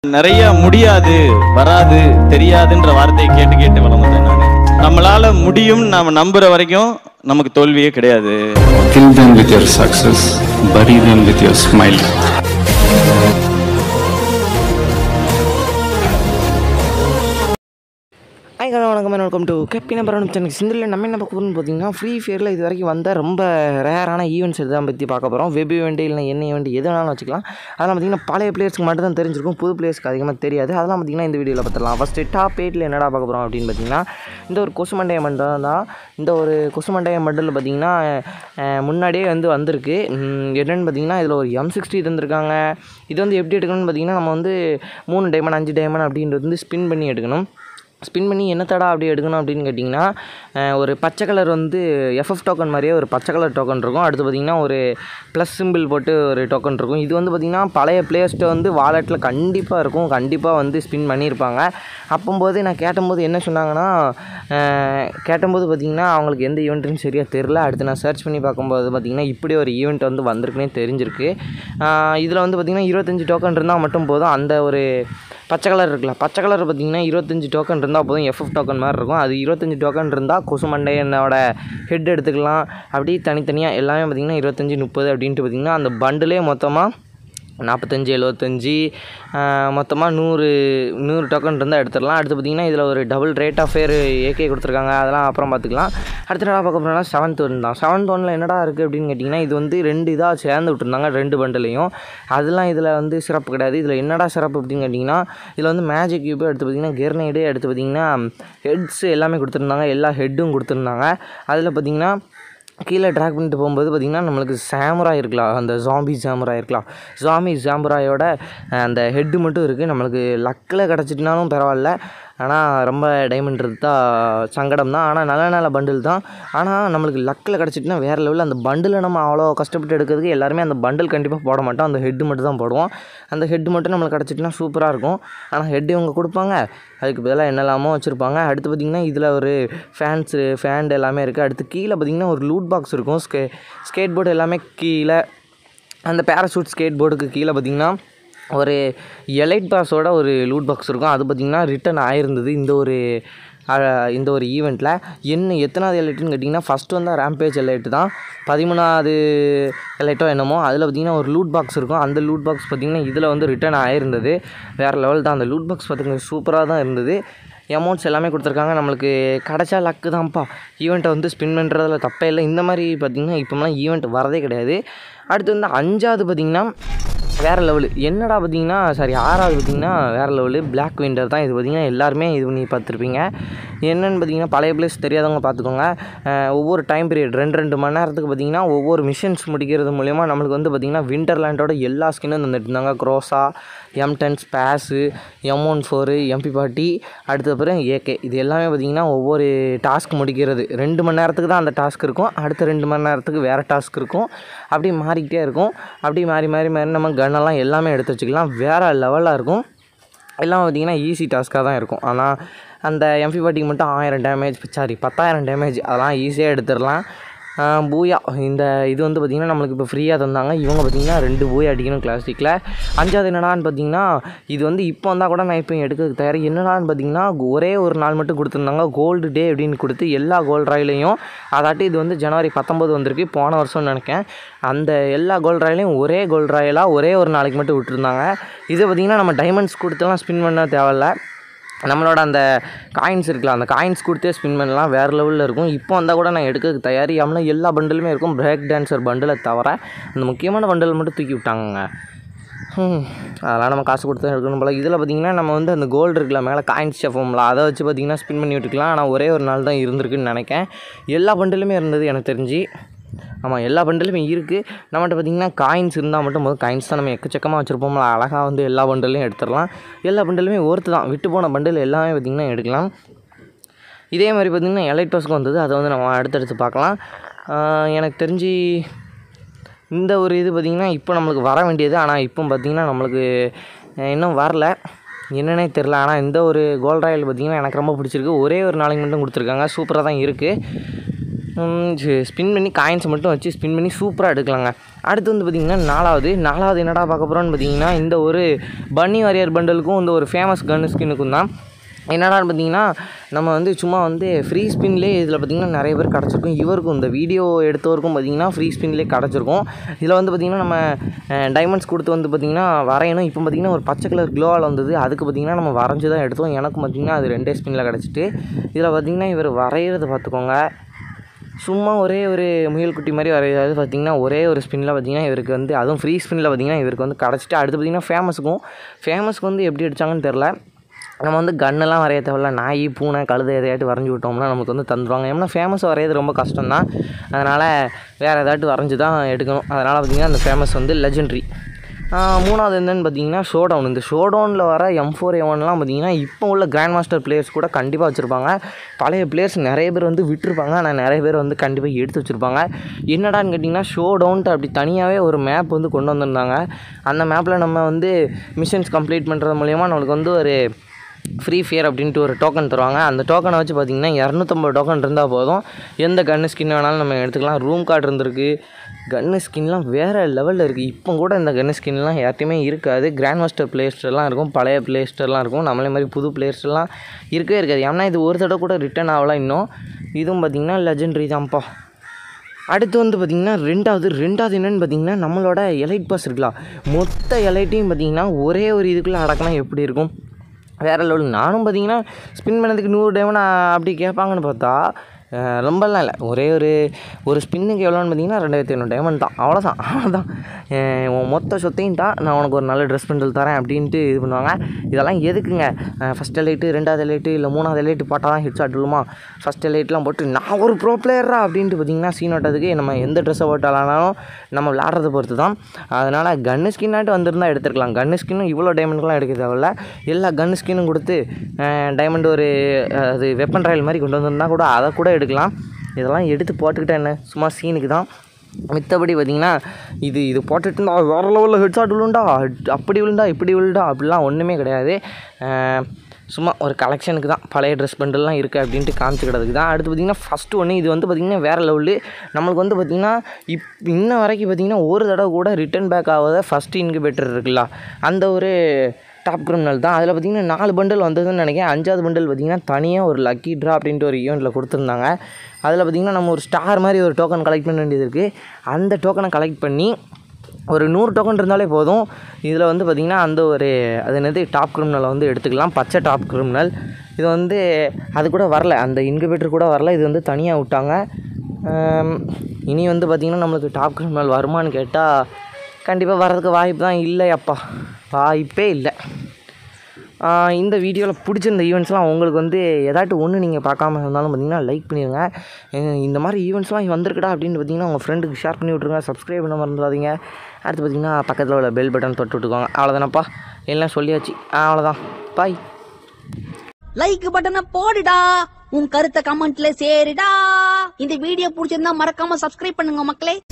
நிறைய முடியாது வராது தெரியாதுன்ற வார்த்தையை கேட்டு கேட்டு வளர்ந்தேன் நான் நம்மளால முடியும் நாம நம்புற வரைக்கும் நமக்கு தோல்வியே கிடையாது Kill them with your success, bury them with your smile. Hi hello வணக்கம் வெல்கம் டு கேப்பின பரவணும் சேனல் சிந்தில் நம்ம என்ன பார்க்க போகிறோம்னு பார்த்தீங்கன்னா ஃப்ரீ ஃபயரில் இது வரைக்கும் வந்த ரொம்ப ரேரான ஈவெண்ட்ஸ் தான் பற்றி பார்க்க போகிறோம் வெப் ஈவெண்ட் இல்லை என்ன ஈவெண்ட் எது வேணாலும் வச்சுக்கலாம் அதெல்லாம் பார்த்தீங்கன்னா பழைய பிளேயர்ஸ்க்கு மட்டும் தான் தெரிஞ்சிருக்கும் புது பிளேயர்ஸ்க்கு அதிகமாக தெரியாது அதெல்லாம் பார்த்தீங்கன்னா இந்த வீடியோவில் பார்த்துடலாம் ஃபஸ்ட்டு டாப் எயிட்டில் என்னடா பார்க்க போகிறோம் அப்படின்னு பார்த்தீங்கன்னா இந்த ஒரு கொசுமண்டைய மண்டலம் தான் இந்த ஒரு கொசுமண்டைய மண்டலில் பார்த்தீங்கன்னா அஹ், முன்னாடியே வந்து வந்திருக்கு உம், என்னென்னு பார்த்தீங்கன்னா இதில் ஒரு எம் சிக்ஸ்டி தந்திருக்காங்க இது வந்து எப்படி எடுக்கணும்னு பார்த்தீங்கன்னா நம்ம வந்து மூணு டைமண்ட் அஞ்சு டைமண்ட் அப்படின்றது வந்து ஸ்பின் பண்ணி எடுக்கணும் ஸ்பின் பண்ணி என்னத்தடா அப்படி எடுக்கணும் அப்படின்னு கேட்டிங்கன்னா அஹ், ஒரு பச்சை கலர் வந்து எஃப்எஃப் டோக்கன் மாதிரியே ஒரு பச்சை கலர் டோக்கன் இருக்கும் அடுத்து பார்த்திங்கன்னா ஒரு ப்ளஸ் சிம்பிள் போட்டு ஒரு டோக்கன் இருக்கும் இது வந்து பார்த்திங்கன்னா பழைய பிளேயர்ஸ்ட்டு வந்து வாலெட்டில் கண்டிப்பாக இருக்கும் கண்டிப்பாக வந்து ஸ்பின் பண்ணியிருப்பாங்க அப்போம்போது நான் கேட்டபோது என்ன சொன்னாங்கன்னா அஹ், கேட்டபோது பார்த்திங்கன்னா அவங்களுக்கு எந்த ஈவெண்ட்டுன்னு சரியாக தெரில அடுத்து நான் சர்ச் பண்ணி பார்க்கும்போது பார்த்திங்கன்னா இப்படி ஒரு ஈவெண்ட் வந்து வந்திருக்குனே தெரிஞ்சிருக்கு இதில் வந்து பார்த்திங்கன்னா இருபத்தஞ்சி டோக்கன் இருந்தால் மட்டும் போதும் அந்த ஒரு பச்சை கலர் இருக்குல்ல பச்சை கலர் பார்த்தீங்கன்னா இருபத்தஞ்சி டோக்கன் இருந்தால் போதும் எஃப்எஃப் டோக்கன் மாதிரி இருக்கும் அது இருபத்தஞ்சி டோக்கன் இருந்தால் கொசு மண்டையனோட ஹெட் எடுத்துக்கலாம் அப்படி தனித்தனியாக எல்லாமே பார்த்திங்கன்னா இருபத்தஞ்சி முப்பது அப்படின்ட்டு பார்த்திங்கன்னா அந்த பண்டிலே மொத்தமாக நாற்பத்தஞ்சு எழுபத்தஞ்சி மொத்தமாக நூறு நூறு டோக்கன் இருந்தால் எடுத்துடலாம் அடுத்து பார்த்திங்கன்னா இதில் ஒரு double rate of fire AK கொடுத்துருக்காங்க அதெல்லாம் அப்புறம் பார்த்துக்கலாம் அடுத்து என்ன பார்க்க போகிறோம்னா செவன்த் ஒன் தான் செவன்த் ஒனில் என்னடா இருக்குது அப்படின்னு கேட்டிங்கன்னா இது வந்து ரெண்டு இதாக சேர்ந்து விட்டுருந்தாங்க ரெண்டு பண்டிலையும் அதெல்லாம் இதில் வந்து சிறப்பு கிடையாது இதில் என்னடா சிறப்பு அப்படின்னு கேட்டிங்கன்னா இதில் வந்து மேஜிக் கியூப் அடுத்து பார்த்திங்கன்னா கெர்னைடு அடுத்து பார்த்திங்கன்னா ஹெட்ஸ் எல்லாமே கொடுத்துருந்தாங்க எல்லா ஹெட்டும் கொடுத்துருந்தாங்க அதில் பார்த்திங்கன்னா கீழே ட்ராக் பண்ணிட்டு போகும்போது பார்த்திங்கன்னா நம்மளுக்கு சாமுராய் இருக்கலாம் அந்த ஜாம்பி சாமுராய் இருக்கலாம் ஜாம்பி சாமுராயோட அஹ், அந்த ஹெட்டு மட்டும் இருக்குது நம்மளுக்கு லக்கில் கிடச்சிட்டுனாலும் பரவாயில்ல ஆனால் ரொம்ப டைமண்ட் தான் சங்கடம் தான் ஆனால் நல்ல நல்ல பண்டில் தான் ஆனால் நம்மளுக்கு லக்கில் கிடச்சிட்டுனா வேறு லெவலில் அந்த பண்டிலை நம்ம அவ்வளோ கஷ்டப்பட்டு எடுக்கிறதுக்கு எல்லாருமே அந்த பண்டில் கண்டிப்பாக போட மாட்டோம் அந்த ஹெட்டு மட்டும் தான் போடுவோம் அந்த ஹெட்டு மட்டும் நம்மளுக்கு கிடச்சிட்டுனா சூப்பராக இருக்கும் ஆனால் ஹெட்டு இவங்க கொடுப்பாங்க அதுக்கு பதிலாக என்னெல்லாமோ வச்சுருப்பாங்க அடுத்து பார்த்திங்கன்னா இதில் ஒரு ஃபேன்ஸு ஃபேன் எல்லாமே இருக்குது அடுத்து கீழே பார்த்திங்கன்னா ஒரு லூட் பாக்ஸ் இருக்கும் ஸ்கே ஸ்கேட் போர்டு எல்லாமே கீழே அந்த பேராசூட் ஸ்கேட் போர்டுக்கு கீழே பார்த்திங்கன்னா ஒரு எலைட் பாஸோட ஒரு லூட் பாக்ஸ் இருக்கும் அது பார்த்திங்கன்னா ரிட்டன் ஆயிருந்தது இந்த ஒரு அஹ், இந்த ஒரு ஈவெண்ட்டில் என்ன எத்தனாவது எலைட்டுன்னு கேட்டிங்கன்னா ஃபஸ்ட்டு வந்து ரேம்பேஜ் எலைட்டு தான் பதிமூணாவது எலைட்டோ என்னமோ அதில் பார்த்திங்கன்னா ஒரு லூட் பாக்ஸ் இருக்கும் அந்த லூட் பாக்ஸ் பார்த்திங்கன்னா இதில் வந்து ரிட்டன் ஆயிருந்தது வேறு லெவல் தான் அந்த லூட் பாக்ஸ் பார்த்திங்கன்னா சூப்பராக தான் இருந்தது அமௌண்ட்ஸ் எல்லாமே கொடுத்துருக்காங்க நம்மளுக்கு கிடைச்சா லக்கு தான்ப்பா ஈவெண்ட்டை வந்து ஸ்பின் பண்ணுறதுல தப்பே இல்லை இந்த மாதிரி பார்த்திங்கன்னா இப்போலாம் ஈவெண்ட் வரதே கிடையாது அடுத்து வந்து அஞ்சாவது பார்த்திங்கன்னா வேறு லெவலு என்னடா பார்த்தீங்கன்னா சாரி ஆறாவது பார்த்தீங்கன்னா வேறு லெவலு பிளாக் விண்டர் தான் இது பார்த்தீங்கன்னா எல்லாருமே இது பண்ணி பார்த்துருப்பீங்க என்னென்னு பார்த்தீங்கன்னா பழைய பிளேஸ் தெரியாதவங்க பார்த்துக்கோங்க அஹ் ஒவ்வொரு டைம் பீரியட் ரெண்டு ரெண்டு மணி நேரத்துக்கு பார்த்தீங்கன்னா ஒவ்வொரு மிஷன்ஸ் முடிக்கிறது மூலயமா நம்மளுக்கு வந்து பார்த்திங்கன்னா விண்டர்லேண்டோட எல்லா ஸ்கின்னும் தந்துட்டு இருந்தாங்க Groza M ten space M one four MP party அடுத்த அப்புறம் ஏகே இது எல்லாமே பார்த்திங்கன்னா ஒவ்வொரு டாஸ்க் முடிக்கிறது ரெண்டு மணி நேரத்துக்கு தான் அந்த டாஸ்க் இருக்கும் அடுத்த ரெண்டு மணி நேரத்துக்கு வேறு டாஸ்க் இருக்கும் அப்படி மாறிக்கிட்டே இருக்கும் அப்படி மாறி மாறி மாறி நம்ம கன்னெல்லாம் எல்லாமே எடுத்து வச்சுக்கலாம் வேறு லெவலாக இருக்கும் எல்லாம் பார்த்திங்கன்னா ஈஸி டாஸ்க்காக தான் இருக்கும் ஆனால் அந்த எம்பி பாட்டிக்கு மட்டும் ஆயிரம் டேமேஜ் சாரி பத்தாயிரம் டேமேஜ் அதெல்லாம் ஈஸியாக எடுத்துடலாம் ஆஹ் பூயா இந்த இது வந்து பார்த்திங்கன்னா நம்மளுக்கு இப்போ ஃப்ரீயாக தந்தாங்க இவங்க பார்த்திங்கன்னா ரெண்டு பூயா அடிக்கணும் கிளாசிக்கில் அஞ்சாவது என்னடான்னு பார்த்தீங்கன்னா இது வந்து இப்போ வந்தால் கூட நான் இப்போ எடுக்கிறதுக்கு தயார் என்னடான்னு பார்த்தீங்கன்னா ஒரே ஒரு நாள் மட்டும் கொடுத்துருந்தாங்க கோல்டு டே அப்படின்னு கொடுத்து எல்லா கோல்ட் ராயிலையும் அதாட்டி இது வந்து ஜனவரி பத்தொம்பது வந்திருக்கு போன வருஷம்னு நினைக்கிறேன் அந்த எல்லா கோல்ட் ராயிலையும் ஒரே கோல்ட் ராயலாக ஒரே ஒரு நாளைக்கு மட்டும் விட்டுருந்தாங்க இது பார்த்திங்கன்னா நம்ம டைமண்ட்ஸ் கொடுத்துலாம் ஸ்பின் பண்ண தேவையில்ல நம்மளோட அந்த காயின்ஸ் இருக்குல்ல அந்த காயின்ஸ் கொடுத்தே ஸ்பின் பண்ணலாம் வேறு லெவலில் இருக்கும் இப்போ வந்தால் கூட நான் எடுக்கிறதுக்கு தயார் நம்மள எல்லா பண்டிலுமே இருக்கும் பிரேக் டான்ஸர் பண்டிலை தவிர அந்த முக்கியமான பண்டில் மட்டும் தூக்கி விட்டாங்கங்க ஹம், அதெல்லாம் நம்ம காசு கொடுத்து தான் எடுக்கணும் போல இதில் பார்த்தீங்கன்னா நம்ம வந்து அந்த கோல்டு இருக்குல்ல மேலே காயின்ஸ் ஷெஃபோம்ல அதை வச்சு பார்த்தீங்கன்னா ஸ்பின் பண்ணி விட்டுக்கலாம் ஆனால் ஒரே ஒரு நாள் தான் இருந்திருக்குன்னு நினைக்கிறேன் எல்லா பண்டிலுமே இருந்தது எனக்கு தெரிஞ்சு ஆமாம் எல்லா பண்டிலுமே இருக்குது நம்மகிட்ட பார்த்திங்கன்னா காயின்ஸ் இருந்தால் மட்டும் போதும் காயின்ஸ் தான் நம்ம எக்கச்சக்கமாக வச்சுருப்போம்ல அழகாக வந்து எல்லா பண்டிலையும் எடுத்துடலாம் எல்லா பண்டிலுமே ஒருத்து தான் விட்டு போன பண்டில் எல்லாமே பார்த்திங்கன்னா எடுக்கலாம் இதே மாதிரி பார்த்திங்கன்னா எலைட் பாஸ்க்கு வந்தது அதை வந்து நம்ம அடுத்தடுத்து பார்க்கலாம் ஆஹ் எனக்கு தெரிஞ்சு இந்த ஒரு இது பார்த்திங்கன்னா இப்போ நம்மளுக்கு வர வேண்டியது ஆனால் இப்போ பார்த்திங்கன்னா நம்மளுக்கு அஹ், இன்னும் வரல என்னன்னே தெரில ஆனால் இந்த ஒரு கோல்ட் ராயல் பார்த்திங்கன்னா எனக்கு ரொம்ப பிடிச்சிருக்கு ஒரே ஒரு நாளைக்கு மட்டும் கொடுத்துருக்காங்க சூப்பராக தான் இருக்குது ஸ்பின் பண்ணி காயின்ஸ் மட்டும் வச்சு ஸ்பின் பண்ணி சூப்பராக எடுக்கலாங்க அடுத்து வந்து பார்த்திங்கன்னா நாலாவது நாலாவது என்னடா பார்க்க போகிறோன்னு பார்த்தீங்கன்னா இந்த ஒரு பன்னி வாரியர் பண்டலுக்கும் இந்த ஒரு ஃபேமஸ் கன் ஸ்கின்னுக்கும் தான் என்னடான்னு பார்த்தீங்கன்னா நம்ம வந்து சும்மா வந்து ஃப்ரீ ஸ்பின்லேயே இதில் பார்த்திங்கன்னா நிறைய பேர் கிடச்சிருக்கும் இவருக்கும் இந்த வீடியோ எடுத்தவருக்கும் பார்த்திங்கன்னா ஃப்ரீ ஸ்பின்லேயே கிடச்சிருக்கும் இதில் வந்து பார்த்திங்கன்னா நம்ம டைமண்ட்ஸ் கொடுத்து வந்து பார்த்திங்கன்னா வரையணும் இப்போ பார்த்திங்கன்னா ஒரு பச்சை கலர் க்ளோவால் வந்தது அதுக்கு பார்த்திங்கன்னா நம்ம வரைஞ்சி தான் எடுத்தோம் எனக்கும் பார்த்திங்கன்னா அது ரெண்டே ஸ்பின்னில் கிடச்சிட்டு இதில் பார்த்திங்கன்னா இவர் வரைகிறத பார்த்துக்கோங்க சும்மா ஒரே ஒரு முயல் குட்டி மாதிரி வரையாது பார்த்தீங்கன்னா ஒரே ஒரு ஸ்பின்னில் பார்த்தீங்கன்னா இவருக்கு வந்து அதுவும் ஃப்ரீ ஸ்பின்னில் பார்த்தீங்கன்னா இவருக்கு வந்து கிடச்சிட்டு அடுத்து பார்த்தீங்கன்னா ஃபேமஸுக்கும் ஃபேமஸ்க்கு வந்து எப்படி அடிச்சாங்கன்னு தெரில நம்ம வந்து கன்னெல்லாம் வரைய தேவையில்ல நாய் பூனை கழுதை எதையாட்டு வரைஞ்சி விட்டோம்னா நமக்கு வந்து தந்துடுவாங்க ஏன்னா ஃபேமஸ் வரைகிறது ரொம்ப கஷ்டம் தான் அதனால் வேறு ஏதாட்டு வரைஞ்சி தான் எடுக்கணும் அதனால் பார்த்திங்கன்னா அந்த ஃபேமஸ் வந்து லெஜெண்ட்ரி மூணாவது என்னன்னு பார்த்தீங்கன்னா ஷோ டவுன் இந்த ஷோ டவுனில் வர எம் ஃபோர் எவன்லாம் பார்த்தீங்கன்னா இப்போ உள்ள கிராண்ட் மாஸ்டர் பிளேயர்ஸ் கூட கண்டிப்பாக வச்சுருப்பாங்க பழைய பிளேயர்ஸ் நிறைய பேர் வந்து விட்டுருப்பாங்க ஆனால் நிறைய பேர் வந்து கண்டிப்பாக எடுத்து வச்சுருப்பாங்க என்னடான்னு கேட்டிங்கன்னா ஷோ டவுன்ட்டு அப்படி தனியாகவே ஒரு மேப் வந்து கொண்டு வந்திருந்தாங்க அந்த மேப்பில் நம்ம வந்து மிஷன்ஸ் கம்ப்ளீட் பண்ணுறது மூலயமா நம்மளுக்கு வந்து ஒரு ஃப்ரீ ஃபயர் அப்படின்ட்டு ஒரு டோக்கன் தருவாங்க அந்த டோக்கனை வச்சு பார்த்திங்கன்னா இரநூத்தம்பது டோக்கன் இருந்தால் போதும் எந்த கன்னு ஸ்கின் வேணாலும் நம்ம எடுத்துக்கலாம் ரூம் கார்டு இருந்திருக்கு கன்னு ஸ்கின்லாம் வேறு லெவலில் இருக்குது இப்போ கூட இந்த கன்னு ஸ்கின்லாம் யார்ட்டையுமே இருக்காது கிராண்ட் மாஸ்டர் பிளேஸ்டர்லாம் இருக்கும் பழைய பிளேஸ்டர்லாம் இருக்கும் நம்மளே மாதிரி புது பிளேஸ்டர்லாம் இருக்கவே இருக்காது ஏன்னா இது ஒரு தடவை கூட ரிட்டர்ன் ஆகலாம் இன்னும் இதுவும் பார்த்திங்கன்னா லெஜெண்டரி தான்ப்பா அடுத்து வந்து பார்த்திங்கன்னா ரெண்டாவது ரெண்டாவது என்னென்னு பார்த்தீங்கன்னா நம்மளோட எலைட் பாஸ் இருக்கலாம் மொத்த எலைட்டையும் பார்த்திங்கன்னா ஒரே ஒரு இதுக்குள்ளே அடக்கினா எப்படி இருக்கும் வேறு லெவல் நானும் பார்த்தீங்கன்னா ஸ்பின் பண்ணதுக்கு நூறு டைமண்ட் அப்படி கேட்பாங்கன்னு பார்த்தா அஹ், ரொம்பலாம் இல்லை ஒரே ஒரு ஒரு ஸ்பின்னுக்கு எவ்வளோன்னு பார்த்தீங்கன்னா ரெண்டாயிரத்தி ஐநூறு டைமண்ட் தான் அவ்வளோதான் அவ்வளோதான் அஹ், உன் மொத்த சொத்தையும் தான் நான் உனக்கு ஒரு நல்ல ட்ரெஸ் பண்டல் தரேன் அப்படின்ட்டு இது பண்ணுவாங்க இதெல்லாம் எதுக்குங்க ஃபஸ்ட் எலைட்டு ரெண்டாவது எலைட்டு இல்லை மூணாவது எலைட்டு போட்டால் தான் ஹிட் ஷாட் விழுமா ஃபஸ்ட் எலைட்லாம் போட்டு நான் ஒரு ப்ரோ பிளேயரா அப்படின்ட்டு பார்த்தீங்கன்னா சீன் ஓட்டதுக்கு நம்ம எந்த ட்ரெஸ்ஸை போட்டாலும் நம்ம விளாட்றத பொறுத்து தான் அதனால் கன்னு ஸ்கின்னாட்டு வந்திருந்தால் எடுத்துருக்கலாம் கன்னு ஸ்கின்னும் இவ்வளோ டைமண்ட்லாம் எடுக்க தேவையில்ல எல்லா கன்னு ஸ்கின்னும் கொடுத்து டைமண்ட் ஒரு அஹ், அது வெப்பன் ராயல் மாதிரி கொண்டு வந்திருந்தா கூட அதை கூட எடுக்கலாம் இதெல்லாம் எடுத்து போட்டுக்கிட்டா என்ன சும்மா சீனுக்கு தான் மித்தபடி பார்த்தீங்கன்னா இது இது போட்டுட்டு இருந்தா வேறு லெவலில் ஹெட் ஷாட் விழுண்டா அப்படி விழுண்டா இப்படி விழுண்டா அப்படிலாம் ஒன்றுமே கிடையாது அஹ், சும்மா ஒரு கலெக்ஷனுக்கு தான் பழைய ட்ரெஸ் பண்டல்லாம் இருக்குது அப்படின்ட்டு காமிச்சிக்கிறதுக்கு தான் அடுத்து பார்த்திங்கன்னா ஃபஸ்ட்டு ஒன்று இது வந்து பார்த்திங்கன்னா வேறு லெவலு நம்மளுக்கு வந்து பார்த்திங்கன்னா இப் இன்ன வரைக்கும் பார்த்திங்கன்னா ஒரு தடவை கூட ரிட்டர்ன் பேக் ஆகாத ஃபஸ்ட் இன்குபேட்டர் இருக்குல்ல அந்த ஒரு டாப் கிரிமினல் தான் அதில் பார்த்திங்கன்னா நாலு பண்டல் வந்ததுன்னு நினைக்கிறேன் அஞ்சாவது பண்டல் பார்த்திங்கன்னா தனியாக ஒரு லக்கி ட்ரா அப்படின்ட்டு ஒரு ஈவெண்ட்டில் கொடுத்துருந்தாங்க அதில் பார்த்திங்கன்னா நம்ம ஒரு ஸ்டார் மாதிரி ஒரு டோக்கன் கலெக்ட் பண்ண வேண்டியது இருக்குது அந்த டோக்கனை கலெக்ட் பண்ணி ஒரு நூறு டோக்கன் இருந்தாலே போதும் இதில் வந்து பார்த்திங்கன்னா அந்த ஒரு அது என்னது டாப் கிரிமினலை வந்து எடுத்துக்கலாம் பச்சை டாப் கிரிமினல் இது வந்து அது கூட வரல அந்த இன்குபேட்டர் கூட வரல இது வந்து தனியாக விட்டாங்க ஆம், இனி வந்து பார்த்திங்கன்னா நம்மளுக்கு டாப் கிரிமினல் வருமான்னு கேட்டால் கண்டிப்பாக வர்றதுக்கு வாய்ப்பு தான் இல்லையப்பா வாய்ப்பே இல்லை ஆஹ் இந்த வீடியோவில் பிடிச்சிருந்த ஈவெண்ட்ஸ்லாம் உங்களுக்கு வந்து ஏதாட்டும் ஒன்று நீங்கள் பார்க்காம இருந்தாலும் பார்த்தீங்கன்னா லைக் பண்ணிடுங்க அஹ் இந்த மாதிரி ஈவெண்ட்ஸ்லாம் வந்திருக்குடா அப்படின்னு பார்த்தீங்கன்னா உங்கள் ஃப்ரெண்டுக்கு ஷேர் பண்ணி விட்ருங்க சப்ஸ்கிரைப் பண்ண மறந்துடாதீங்க அடுத்து பார்த்தீங்கன்னா பக்கத்தில் உள்ள பெல் பட்டன் தொட்டு விட்டுக்கோங்க அவ்வளோதானப்பா எல்லாம் சொல்லியாச்சு அவ்வளோதான் பாய் லைக் பட்டனை போடுடா உன் கருத்தை கமெண்ட்ல சேருடா இந்த வீடியோ பிடிச்சிருந்தா மறக்காம சப்ஸ்கிரைப் பண்ணுங்க மக்களே